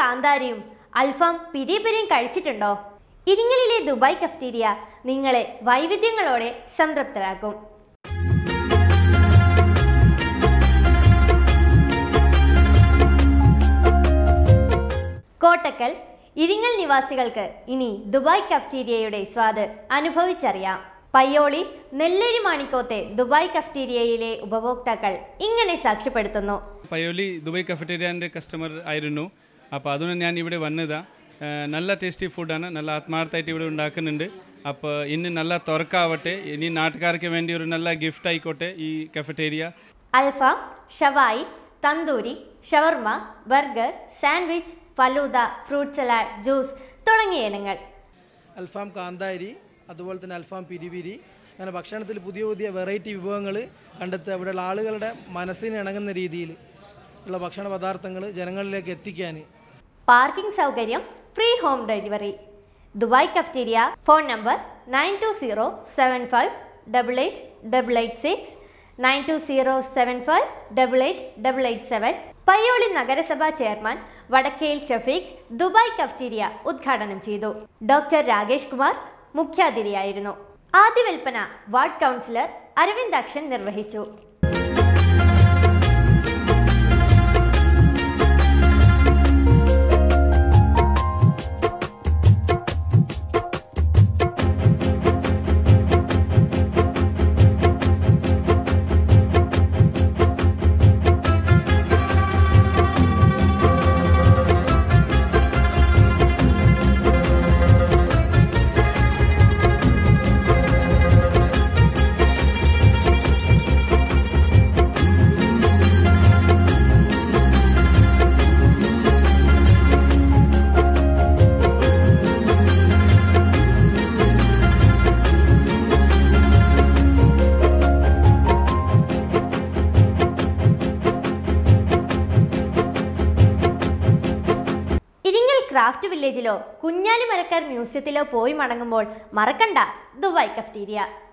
കാന്താരിയും അൽഫാം പിരി പിരിയും കഴിച്ചിട്ടുണ്ടോ ഇരിങ്ങലിലെ ദുബായ് കഫ്റ്റീരിയ നിങ്ങളെ വൈവിധ്യങ്ങളോടെ സംതൃപ്തരാക്കും കോട്ടക്കൽ ഇരിങ്ങൽ നിവാസികൾക്ക് ഇനി ദുബായ് കഫ്റ്റീരിയയുടെ സ്വാദ് അനുഭവിച്ചറിയാം പയ്യോളി നെല്ലേരി മാണിക്കോത്തെ ദുബായ് കഫ്റ്റീരിയയിലെ ഉപഭോക്താക്കൾ ഇങ്ങനെ സാക്ഷ്യപ്പെടുത്തുന്നു പയോലി ദുബായ് കഫറ്റേരിയൻ്റെ കസ്റ്റമർ ആയിരുന്നു അപ്പോൾ അതുകൊണ്ട് ഞാൻ ഇവിടെ വന്നതാ ഏഹ് നല്ല ടേസ്റ്റി ഫുഡാണ് നല്ല ആത്മാർത്ഥമായിട്ട് ഇവിടെ ഉണ്ടാക്കുന്നുണ്ട് അപ്പോൾ ഇനി നല്ല തുറക്കാവട്ടെ ഇനി നാട്ടുകാർക്ക് വേണ്ടി ഒരു നല്ല ഗിഫ്റ്റ് ആയിക്കോട്ടെ ഈ കഫറ്റേരിയ അൽഫാം ഷവായി തന്തൂരി ഷവർമ burger sandwich falooda fruit salad juice തുടങ്ങിയ ഇനങ്ങൾ അൽഫാം കാന്താരി അതുപോലെ തന്നെ അൽഫാം പിരിപിരി അങ്ങനെ ഭക്ഷണത്തിൽ പുതിയ പുതിയ വെറൈറ്റി വിഭവങ്ങൾ കണ്ടെത്തുക ഇവിടെയുള്ള ആളുകളുടെ മനസ്സിന് ഇണങ്ങുന്ന രീതിയിൽ ഉള്ള ഭക്ഷണ പദാർത്ഥങ്ങൾ ജനങ്ങളിലേക്ക് എത്തിക്കാൻ പാർക്കിംഗ് സൗകര്യം free home delivery Dubai cafeteria phone number nine two zero seven five double eight double eight six nine two zero seven five double eight double eight seven Payyoli നഗരസഭാ chairman Vadakkel Shafeeq Dubai cafeteria ഉദ്ഘാടനം ചെയ്തു doctor Rakesh Kumar മുഖ്യാതിഥിയായിരുന്നു ആദ്യ വിൽപ്പന ward councillor Aravind അക്ഷൻ നിർവഹിച്ചു Iringal craft വില്ലേജിലോ കുഞ്ഞാലി മരക്കാർ മ്യൂസിയത്തിലോ പോയി മടങ്ങുമ്പോൾ മറക്കണ്ട ദുബായ് കഫ്റ്റീരിയ